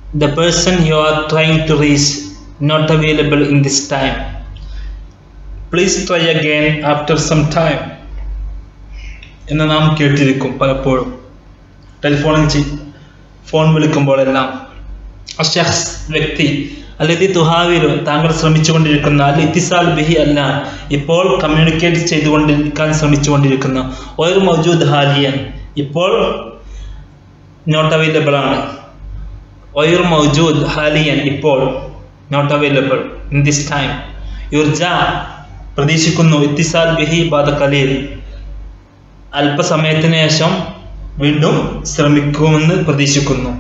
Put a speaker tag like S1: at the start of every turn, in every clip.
S1: the person you are trying to reach not available in this time please try again after some time എന്ന് നാം കേട്ടിരിക്കും പലപ്പോഴും ടെലിഫോണിൽ ചെയ്- phone വിളിക്കുമ്പോഴെല്ലാം അഷഖ്സ് വ്യക്തി അല്ലതി തുഹാവിലു താങ്കൾ ശ്രമിച്ചുകൊണ്ടിരിക്കുന്ന അൽ ഇത്തിസാൽ ബിഹി അല്ല ഇപ്പോൾ കമ്മ്യൂണിക്കേറ്റ് ചെയ്തുകൊണ്ടിരിക്കാൻ ശ്രമിച്ചുകൊണ്ടിരിക്കുന്ന ഒരു മൗജൂദ് ഹാലിയൻ ഇപ്പോൾ നോട്ട് അവൈലബിൾ ആണ് ഒയർ മൗജൂദ് ഹാലിയൻ ഇപ്പോൾ not available in this time യുർജ പ്രതീക്ഷിക്കുന്നു ഇത്തിസാൽ ബിഹി ബാദ കലീൽ അല്പസമയത്തിന് ശേഷം വീണ്ടും ശ്രമിക്കുമെന്ന് പ്രതീക്ഷിക്കുന്നു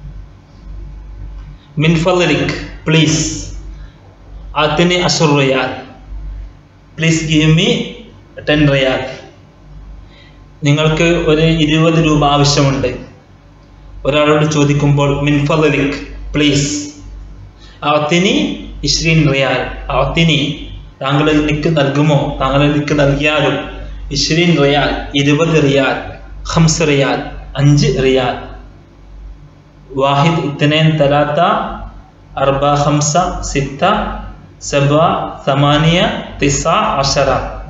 S1: മിൻ ഫലിക് പ്ലീസ് അതിന് അഷുർ റിയാൽ please give me ten riyal നിങ്ങൾക്ക് ഒരു ഇരുപത് രൂപ ആവശ്യമുണ്ട് ഒരാളോട് ചോദിക്കുമ്പോൾ മിൻ ഫലിക് പ്ലീസ് അവത്തിനി ഇഷ്രീൻ റിയാൽ അവത്തിനി താങ്കൾ എനിക്ക് നൽകുമോ താങ്കൾ എനിക്ക് നൽകിയാലും ഇഷ്രീൻ റിയാൽ ഇരുപത് റിയാൽ ഹംസ് റിയാൽ അഞ്ച് റിയാൽ വാഹിദ് ഇത്തനേൻ തലാത്ത അർബ ഹംസ സിത്ത സബ സമാനിയ തിസ അഷറ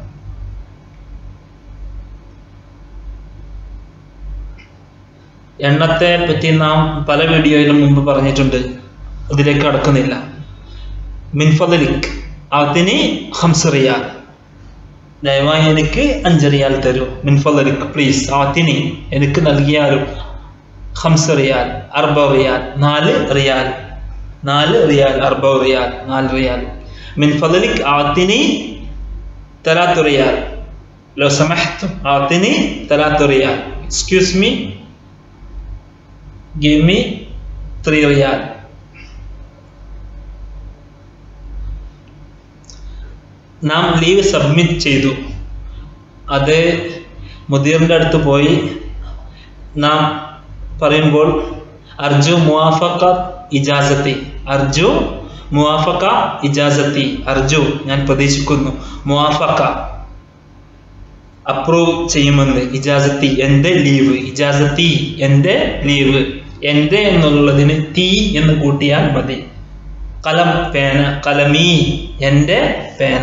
S1: എണ്ണത്തെ പറ്റി നാം പല വീഡിയോയിലും മുമ്പ് പറഞ്ഞിട്ടുണ്ട് അതിലേക്ക് കടക്കുന്നില്ല മിൻഫലിക് അതിന് ഹംസ് റിയാൽ ദയവായി എനിക്ക് അഞ്ച് റിയാൽ തരൂ മിൻഫലിക് പ്ലീസ് ആത്തിനി എനിക്ക് നൽകിയാലും ഹംസ് റിയാൽ അർബ റിയാൽ നാല് റിയാൽ നാല് റിയാൽ അർബ റിയാൽ നാല് റിയാൽ മിൻഫലിക് ആത്തിനി തലാത്തു റിയാൽ ലോ സമഹത്ത് ആത്തിനി തലാത്തു റിയാൽ excuse me give me three riyal നാം ലീവ് സബ്മിറ്റ് ചെയ്തു അത് മുദീറിൻ്റെ അടുത്ത് പോയി നാം പറയുമ്പോൾ അർജു മുവാഫക്ക ഇജാസത്തി അർജു മുവാഫക്ക ഇജാസത്തി അർജു ഞാൻ പ്രതീക്ഷിക്കുന്നു മുവാഫക്ക അപ്രൂവ് ചെയ്യുമെന്ന് ഇജാസത്തി എൻ്റെ ലീവ് ഇജാസത്തി എൻ്റെ ലീവ് എൻ്റെ എന്നുള്ളതിന് തീ എന്ന് കൂട്ടിയാൽ മതി കലം പേന കലമീ എൻ്റെ പേന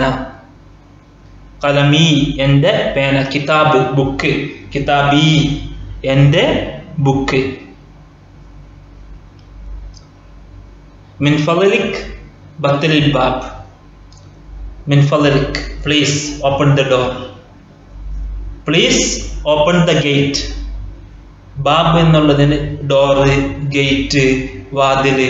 S1: കലമീ എൻ്റെ പേന കിതാബ് ബുക്ക് കിതാബി എൻ്റെ ബുക്ക് മിൻ ഫളിക് ബത്തൽ ബാബ് മിൻ ഫളിക് please open the door please open the gate ബാബ് എന്നുള്ളതിന് ഡോറ് ഗേറ്റ് വാതില്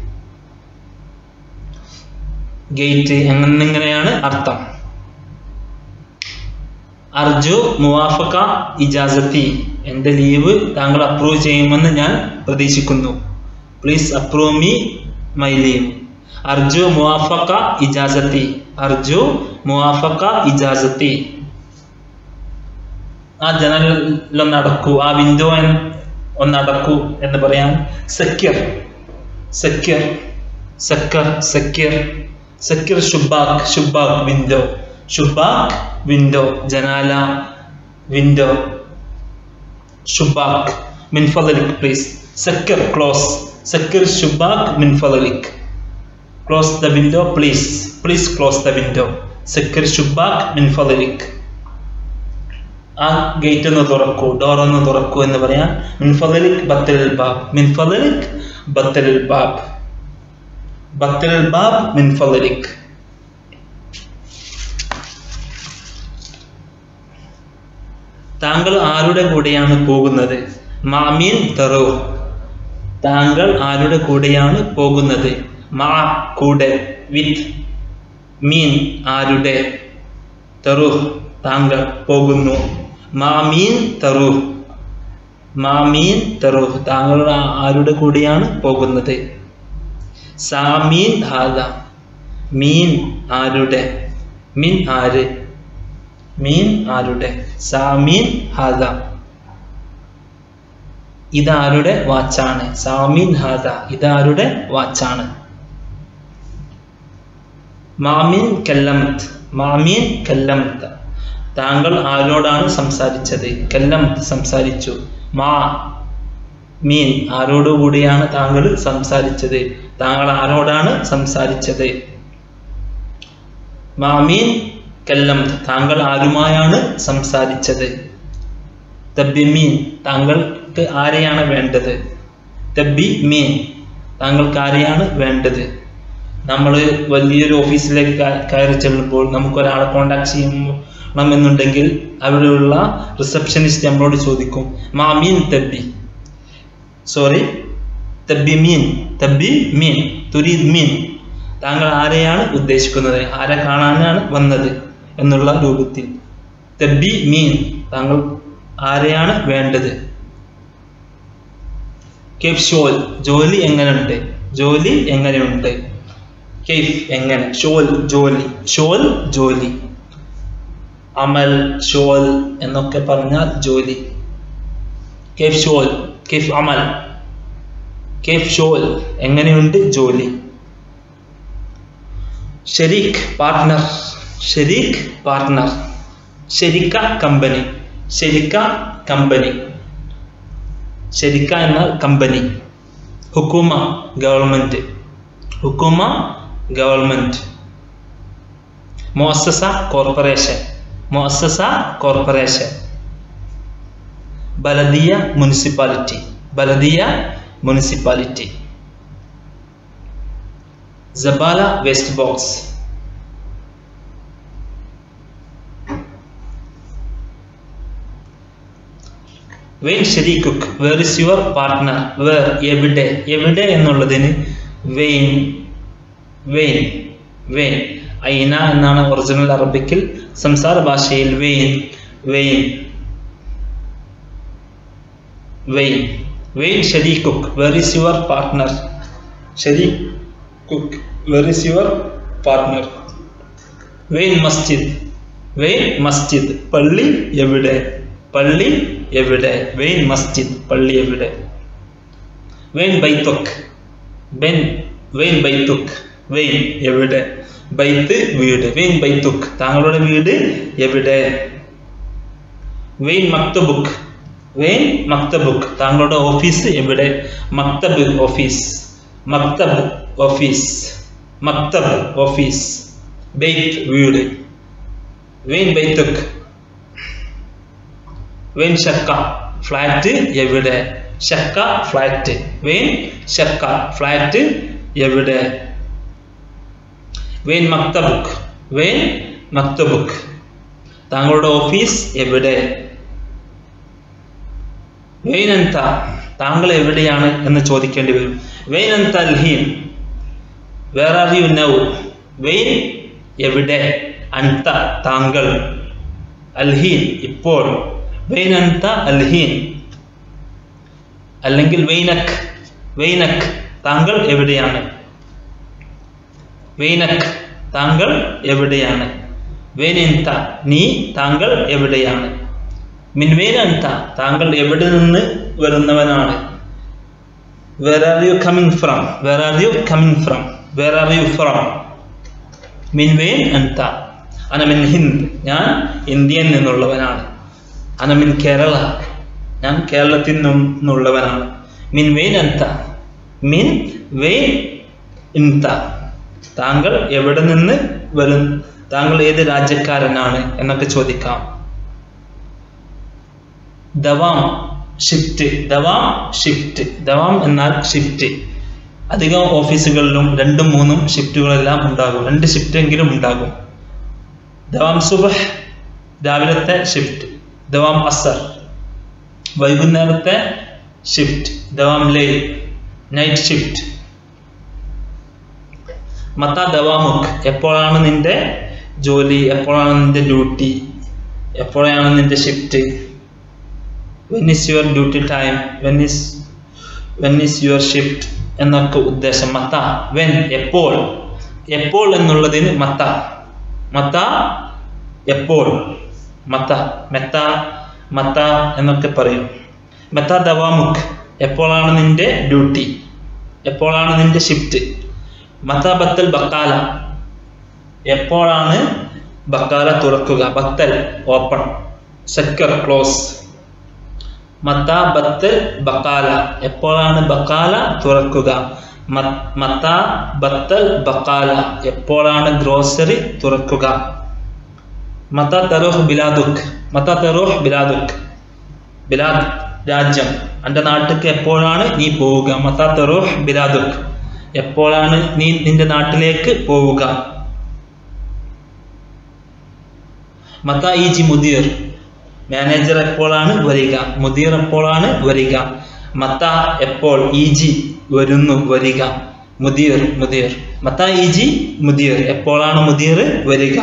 S1: ഗേറ്റ് എന്നിങ്ങനെയാണ് അർത്ഥം അർജു മുവാഫക്ക ഇജാസത്തി എൻ്റെ ലീവ് താങ്കൾ അപ്രൂവ് ചെയ്യുമെന്ന് ഞാൻ പ്രതീക്ഷിക്കുന്നു please approve me my leave അർജു മുവാഫക്ക ഇജാസത്തി അർജു മുവാഫക്ക ഇജാസത്തി ആ ജനലൊന്ന് അടക്കൂ ആ വിൻഡോ ഒന്ന് അടക്കൂ എന്ന് പറയാൻ സെക്യർ സെക്യർ സെക്കർ സെക്യർ സെക്യർ ഷുബാക്ക് ഷുബാക്ക് വിൻഡോ ഷുബാക്ക് വിൻഡോ ജനാല വിൻഡോ ഷുബാക്ക് മിൻ ഫضلك പ്ലീസ് സെക്യർ ക്ലോസ് സെക്യർ ഷുബാക്ക് മിൻ ഫضلك close the window please please close the window സെക്യർ ഷുബാക്ക് മിൻ ഫضلك ആ ഗേറ്റ് ഒന്ന് തുറക്കൂ ഡോർ ഒന്ന് തുറക്കൂ എന്ന് പറയാം മിൻഫലിക് ബത്തൽ ബാബ് മിൻഫലിക് ബത്തൽ ബാബ് ബത്തൽ ബാബ് മിൻഫലിക് താങ്കൾ ആരുടെ കൂടെയാണ് പോകുന്നത് മാമീൻ തെറു താങ്കൾ ആരുടെ കൂടെയാണ് പോകുന്നത് മാ കൂടെ വിത്ത് മീൻ ആരുടെ തെറു താങ്കൾ പോകുന്നു മാമീൻ തറു മാമീൻ തറു താങ്കൾ ആരുടെ കൂടെയാണ് പോകുന്നത് സാമീൻ ഹാദ മീൻ ആരുടെ മീൻ ആര് മീൻ ആരുടെ സാമീൻ ഹാദ ഇതാരുടെ വാച്ചാണ് സാമീൻ ഹാദ ഇതാരുടെ വാച്ചാണ് മാമീൻ കല്ലംത് മാമീൻ കല്ലംത് താങ്കൾ ആരോടാണ് സംസാരിച്ചത് കല്ലം സംസാരിച്ചു മാ മീൻ ആരോടുകൂടിയാണ് താങ്കൾ സംസാരിച്ചത് താങ്കൾ ആരോടാണ് സംസാരിച്ചത് മാമീൻ കല്ലം താങ്കൾ ആരുമായാണ് സംസാരിച്ചത് തബി മീൻ താങ്കൾക്ക് ആരെയാണ് വേണ്ടത് തബി മീൻ താങ്കൾക്ക് ആരെയാണ് വേണ്ടത് നമ്മൾ വലിയൊരു ഓഫീസിലേക്ക് ക- കയറി ചെല്ലുമ്പോൾ നമുക്ക് ഒരാളെ കോണ്ടാക്ട് ചെയ്യണമെന്നുണ്ടെങ്കിൽ അവിടെയുള്ള റിസപ്ഷനിസ്റ്റ് നമ്മളോട് ചോദിക്കും മാമീൻ തബി സോറി തബി മീൻ തബി മീൻ തുരീദ് മീൻ താങ്കൾ ആരെയാണ് ഉദ്ദേശിക്കുന്നത് ആരെ കാണാനാണ് വന്നത് എന്നുള്ള രൂപത്തിൽ തബി മീൻ താങ്കൾ ആരെയാണ് വേണ്ടത് കെഫ് ഷോൽ ജോലി എങ്ങനെയുണ്ട് ജോലി എങ്ങനെയുണ്ട് കെയ്ഫ് എങ്ങനെ ഷോൽ ജോലി ഷോൽ ജോലി അമൽ ഷോൽ എന്നൊക്കെ പറഞ്ഞാൽ ജോലി കെഫ് ഷോൽ കെഫ് അമൽ കെഫ് ഷോൽ എങ്ങനെയുണ്ട് ജോലി ഷെരീഖ് പാർട്ട്ണർ ഷെരീഖ് പാർട്ട്ണർ ഷെരിക്ക കമ്പനി ഷെരിക്ക കമ്പനി ഷെരിക്ക എന്നാൽ കമ്പനി ഹുക്കൂമ ഗവൺമെന്റ് ഹുക്കൂമ ഗവൺമെന്റ് മുഅസ്സസ കോർപ്പറേഷൻ മുഅസ്സസ കോർപ്പറേഷൻ ബലദിയ മുനിസിപ്പാലിറ്റി ബലദിയ മുനിസിപ്പാലിറ്റി ജബാല വേസ്റ്റ് ബോക്സ് വെയിൻ ഷെരീഖുക്ക് where is your partner where എവിടെ എവിടെ എന്നുള്ളതിന് വെയിൻ വെയിൻ വെയിൻ ഐന എന്നാണ് ഒറിജിനൽ അറബിക്കിൽ സംസാര ഭാഷയിൽ വെയിൻ വെയിൻ വെയിൻ വെയിൻ ഷെരീഖുക്ക് വേർ ഇസ് യുവർ പാർട്ട്ണർ ഷെരീഖുക്ക് വേർ ഇസ് യുവർ പാർട്ട്ണർ വെയിൻ മസ്ജിദ് വെയിൻ മസ്ജിദ് പള്ളി എവിടെ പള്ളി എവിടെ വെയിൻ മസ്ജിദ് പള്ളി എവിടെ വെയിൻ ബൈത്തുക് ബെൻ വെയിൻ ബൈത്തുക് വെയിൻ എവിടെ ബൈത്ത് വീട് വെയിൻ ബൈത്തുക് താങ്കളുടെ വീട് എവിടെ വെയിൻ മക്തബുക്ക് വെയിൻ മക്തബുക്ക് താങ്കളുടെ ഓഫീസ് എവിടെ മക്തബ് ഓഫീസ് മക്തബ് ഓഫീസ് മക്തബ് ഓഫീസ് ബെയ്ത്ത് വീട് വെയിൻ ബൈത്തുക് വെയിൻ ഷക്ക ഫ്ലാറ്റ് എവിടെ ഷക്ക ഫ്ലാറ്റ് വെയിൻ ഷക്ക ഫ്ലാറ്റ് എവിടെ വെയിൻ മക്തബുക്ക് വെയിൻ മക്തബുക്ക് താങ്കളുടെ ഓഫീസ് എവിടെ വെയിൻ എന്ത താങ്കൾ എവിടെയാണ് എന്ന് ചോദിക്കേണ്ടി വരും വെയിൻ എന്ത അൽഹീൻ വേർ ആർ യു നൗ വെയിൻ എവിടെ അൻത താങ്കൾ അൽഹീൻ ഇപ്പോൾ വെയിൻ അൻത അൽഹീൻ അല്ലെങ്കിൽ വെയിനക് വെയിനക് താങ്കൾ എവിടെയാണ് വെയിനക് താങ്കൾ എവിടെയാണ് വെയിനെന്ത നീ താങ്കൾ എവിടെയാണ് മിൻവേനന്ത താങ്കൾ എവിടെ നിന്ന് വരുന്നവനാണ് where are you coming from where are you coming from where are you from മിൻവേൻ അന്ത അനമിൻ ഹിന്ദ് ഞാൻ ഇന്ത്യയിൽ നിന്നുള്ളവനാണ് അനമിൻ കേരള ഞാൻ കേരളത്തിൽ നിന്നുള്ളവനാണ് മിൻ വെയിൻ അന്ത മിൻ വെയിൻ ഇൻത താങ്കൾ എവിടെ നിന്ന് വരും താങ്കൾ ഏത് രാജ്യക്കാരനാണ് എന്നൊക്കെ ചോദിക്കാം ദവാം ഷിഫ്റ്റ് ദവാം ഷിഫ്റ്റ് ദവാം എന്നാൽ ഷിഫ്റ്റ് അധികം ഓഫീസുകളിലും രണ്ടും മൂന്നും ഷിഫ്റ്റുകളെല്ലാം ഉണ്ടാകും രണ്ട് ഷിഫ്റ്റ് എങ്കിലും ഉണ്ടാകും ദവാം സുബഹ് രാവിലത്തെ ഷിഫ്റ്റ് ദവാം അസർ വൈകുന്നേരത്തെ ഷിഫ്റ്റ് ദവാം ലേ നൈറ്റ് ഷിഫ്റ്റ് മത്ത ദവാമുഖ് എപ്പോഴാണ് നിന്റെ ജോലി എപ്പോഴാണ് നിന്റെ ഡ്യൂട്ടി എപ്പോഴാണ് നിന്റെ shift when is your duty time when is when is your shift എന്നൊക്കെ ഉദ്ദേശം മത്ത വെൻ എപ്പോൾ എപ്പോൾ എന്നുള്ളതിന് മത്ത മത്ത എപ്പോൾ മത്ത മെത്ത മത്ത എന്നൊക്കെ പറയും മെത്ത ദവാമുഖ് എപ്പോഴാണ് നിന്റെ ഡ്യൂട്ടി എപ്പോഴാണ് നിന്റെ ഷിഫ്റ്റ് മത്ത ബത്തൽ ബക്കാല എപ്പോഴാണ് ബക്കാല തുറക്കുക ബത്തൽ ഓപ്പൺ സെക്കർ ക്ലോസ് മത്ത ബത്ത് ബക്കാല എപ്പോഴാണ് ബക്കാല തുറക്കുക മ- മത്ത ബത്ത് ബക്കാല എപ്പോഴാണ് ഗ്രോസറി തുറക്കുക മത്ത തെറോഹ് ബിലാദുക് മത്ത തെറോഹ് ബിലാദുക് ബിലാദ് രാജ്യം എൻ്റെ നാട്ടിലേക്ക് എപ്പോഴാണ് നീ പോവുക മത്ത തെറോഹ് ബിലാദുക് എപ്പോഴാണ് നീ നിന്റെ നാട്ടിലേക്ക് പോവുക മത്ത ഈജി മുദീർ മാനേജർ എപ്പോഴാണ് വരിക മുദീർ എപ്പോഴാണ് വരിക മത്ത എപ്പോൾ ഈജി വരുന്നു വരിക മുദീർ മുദീർ മത്ത ഈജി മുദീർ എപ്പോഴാണ് മുദീർ വരിക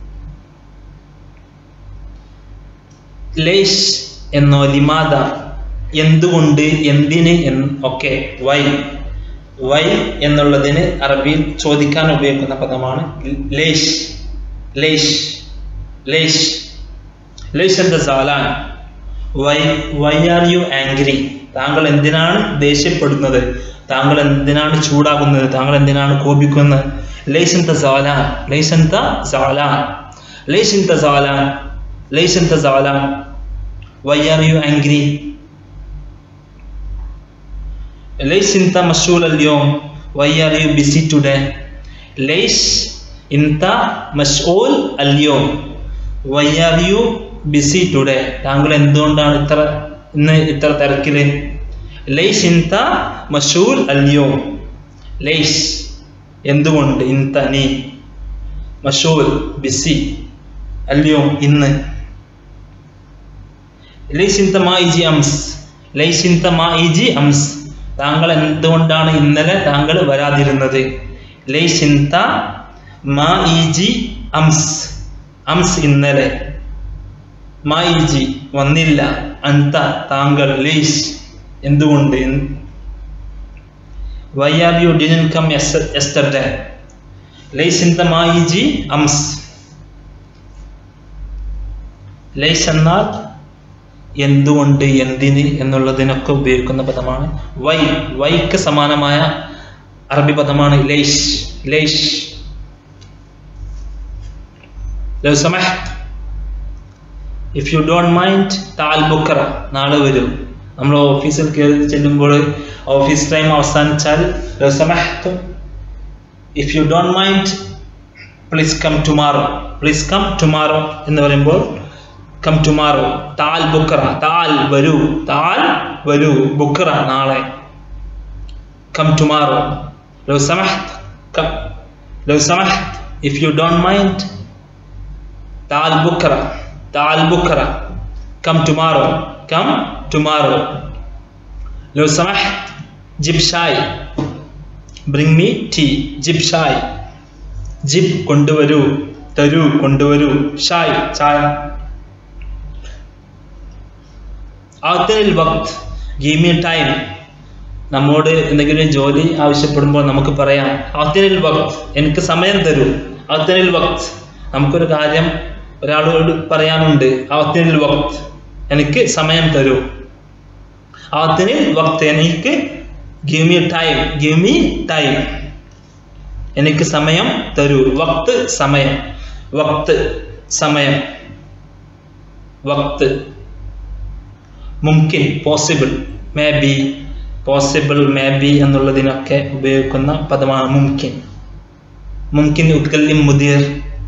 S1: ലേഷ് എന്നോ ലിമാദ എന്തുകൊണ്ട് എന്തിന് എന്ന് ഒക്കെ വൈ വൈ എന്നുള്ളതിന് അറബിയിൽ ചോദിക്കാൻ ഉപയോഗിക്കുന്ന പദമാണ് ലേഷ് ലേഷ് ലേഷ് ലേഷ് എന്ന സാലാൻ why why are you angry താങ്കൾ എന്തിനാണ് ദേഷ്യപ്പെടുന്നത് താങ്കൾ എന്തിനാണ് ചൂടാകുന്നത് താങ്കൾ എന്തിനാണ് കോപിക്കുന്നത് ലേശ് എന്ത സാലാൻ ലേശ് എന്ത സാലാൻ ലേശ് എന്ത സാലാൻ ലേശ് എന്ത സാലാൻ why are you angry ليش انت مشغول اليوم why are you busy today ليش انت مشغول اليوم why are you busy today താങ്കൾ എന്തുകൊണ്ടാണ് ഇത്ര ഇന്ന് ഇത്ര തിരക്കില് ലൈഷ് ഇന്ത മഷൂൽ അല്യോം ലൈഷ് എന്തുകൊണ്ട് ഇന്ത നീ മഷൂൽ ബിസി അല്യോം ഇന്ന് ലൈഷ് ഇന്ത മാ ഇജി അംസ് ലൈഷ് ഇന്ത മാ ഇജി അംസ് താങ്കൾ എന്തുകൊണ്ടാണ് ഇന്നലെ താങ്കൾ വരാതിരുന്നത് ലൈഷ് ഇന്ത മാ ഇജി അംസ് അംസ് ഇന്നലെ മാ ഇജി വന്നില്ല അന്ത താങ്കൾ ലൈഷ് എന്തുകൊണ്ട് why are you didn't come yesterday ലൈസ് ഇൻ ദ മായിജി അംസ് ലൈസ് എന്നാൽ എന്തുകൊണ്ട് എന്തിന് എന്നുള്ളതിനൊക്കെ ഉപയോഗിക്കുന്ന പദമാണ് വൈ വൈക്ക് സമാനമായ അറബി പദമാണ് ലൈഷ് ലൈഷ് ലോ സമഹ് ഇഫ് യു ഡോണ്ട് മൈൻഡ് താൽ ബുക്കറ നാളെ വരൂ നമ്മൾ ഓഫീസിൽ കയറി ചെല്ലുമ്പോൾ ഓഫീസ് ടൈം അവസാനിച്ചാൽ ലോ സമഹ് if you don't mind please come tomorrow please come tomorrow എന്ന് പറയുമ്പോൾ കം ടുമാറോ താൽ ബുക്കറ താൽ വരൂ താൽ വരൂ ബുക്കറ നാളെ കം ടുമാറോ ലോ സമഹ് കം ലോ സമഹ് ഇഫ് യു ഡോണ്ട് മൈൻഡ് താൽ ബുക്കറ താൽ ബുക്കറ കം ടുമാറോ കം ടുമാറോ ലോ സമഹ് ജിബ് ഷായ് ബ്രിങ് മീ ടീ ജിബ് ഷായ് ജിബ് കൊണ്ടുവരൂ തരൂ കൊണ്ടുവരൂ ഷായ് ചായ ആത്തനിൽ വക്ത് ഗീവ് മീ ടൈം നമ്മോട് എന്തെങ്കിലും ജോലി ആവശ്യപ്പെടുമ്പോൾ നമുക്ക് പറയാം ആത്തനിൽ വക്ത് എനിക്ക് സമയം തരൂ ആത്തനിൽ വക്ത് നമുക്കൊരു കാര്യം ഒരാളോട് പറയാനുണ്ട് ആത്തനിൽ വക്ത് എനിക്ക് സമയം തരൂ ആത്തനിൽ വക്ത് എനിക്ക് give me time give me time എനിക്ക് സമയം തരൂ വക്ത് സമയം വക്ത് സമയം വക്ത് മുംകിൻ possible may be possible may be എന്നുള്ളതിനൊക്കെ ഉപയോഗിക്കുന്ന പദമാണ് മുംകിൻ മുംകിൻ ഉക്കല്ലിം മുദീർ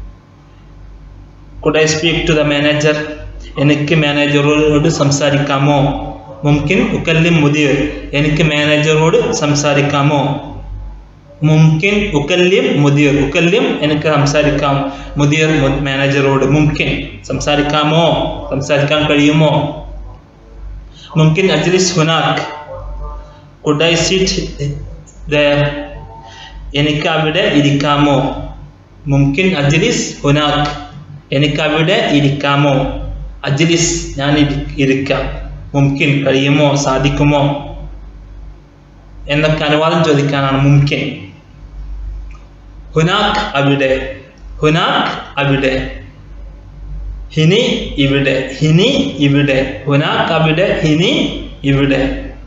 S1: could I speak to the manager എനിക്ക് മാനേജറോട് സംസാരിക്കാമോ മുംകിൻ ഉക്കല്ലിം മുദീർ എനിക്ക് മാനേജറോട് സംസാരിക്കാമോ മുംകിൻ ഉക്കല്യം മുദീർ ഉക്കല്യം എനിക്ക് സംസാരിക്കാം മുദീർ മാനേജറോട് മുംകിൻ സംസാരിക്കാമോ സംസാരിക്കാൻ കഴിയുമോ മുംകിൻ അജ്ലിസ് ഹുനാക്ക് കുഡ് ഐ സിറ്റ് എനിക്ക് അവിടെ ഇരിക്കാമോ മുംകിൻ അജ്ലിസ് ഹുനാക്ക് എനിക്ക് അവിടെ ഇരിക്കാമോ അജ്ലിസ് ഞാൻ ഇരിക്കാം മുംകിൻ കഴിയുമോ സാധിക്കുമോ എന്നൊക്കെ അനുവാദം ചോദിക്കാനാണ് മുംകിൻ ഹുനാക്ക് അവിടെ ഹുനാക്ക് അവിടെ ഹിനി ഇവിടെ ഹിനി ഇവിടെ ഹുനാക്ക് അവിടെ ഹിനി ഇവിടെ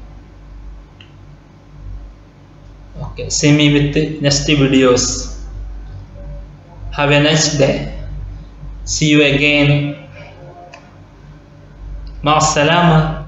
S1: okay see me with next videos have a nice day see you again مع السلامه